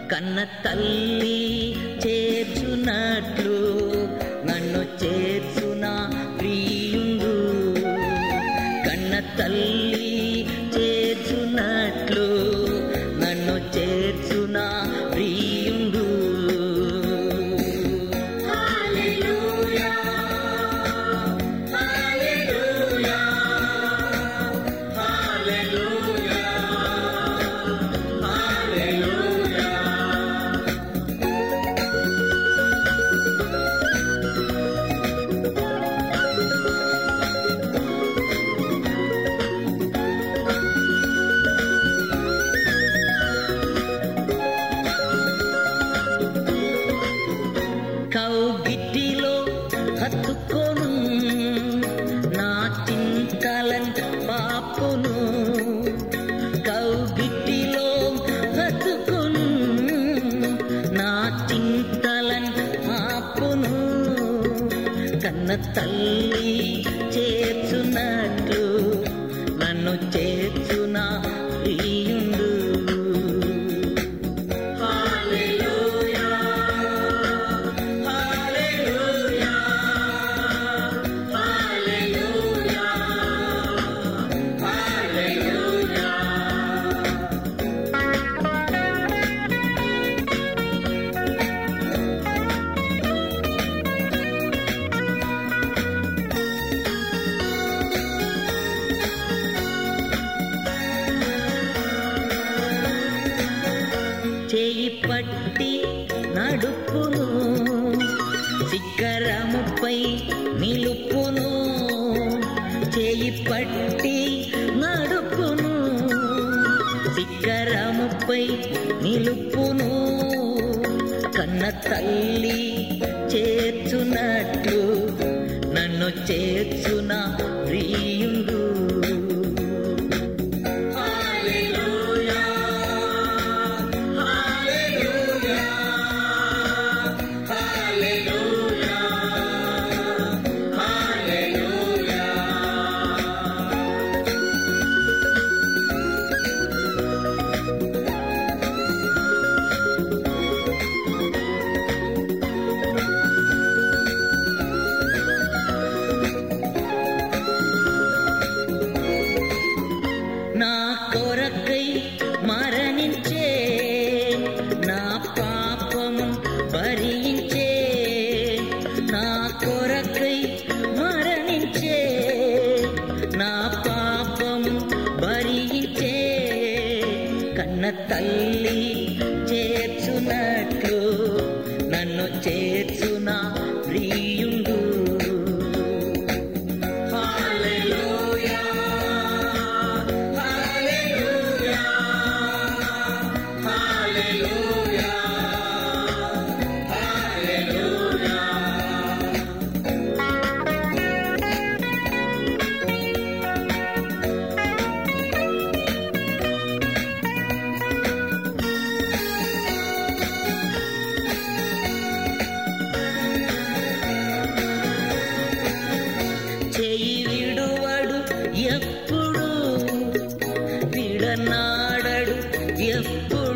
కన్న తల్లి చేర్చున్నట్లు నన్ను చేర్చున ప్రియుండు కన్న తల్లి చేర్చున్నట్లు నన్ను చేర్చున ప్రియుండు హల్లెలూయా హల్లెలూయా హల్లెలూయా హల్లెలూయా కౌగిటిలో హత్తుకొను నా చింతలన్ పాపును కౌగిటిలో హత్తుకొను నా చింతలన్ పాపును కన్న తల్లి చేర్చున్నట్లు నన్ను చేర్చున ప్రియుండు హల్లెలూయా హల్లెలూయా హల్లెలూయా హల్లెలూయా చేయి పట్టి నడుపును శిఖరముపై నిలుపును చేయి పట్టి నడుపును శిఖరముపై నిలుపును కన్న తల్లి చేర్చున్నట్లు నన్ను చేర్చున ప్రియుడు హల్లెలూయా హల్లెలూయా హల్లెలూయా హల్లెలూయా నా కొరకై మరణించే నా పాపము భరించే నా కొరకై మరణించే నా పాపము భరించే కన్న తల్లి చేర్చున్నట్లు నన్ను చేర్చున ప్రియుండు హల్లెలూయా హల్లెలూయా హల్లెలూయా హల్లెలూయా చేయి విడువడు ఎప్పుడు విడనాడడు ఎప్పుడు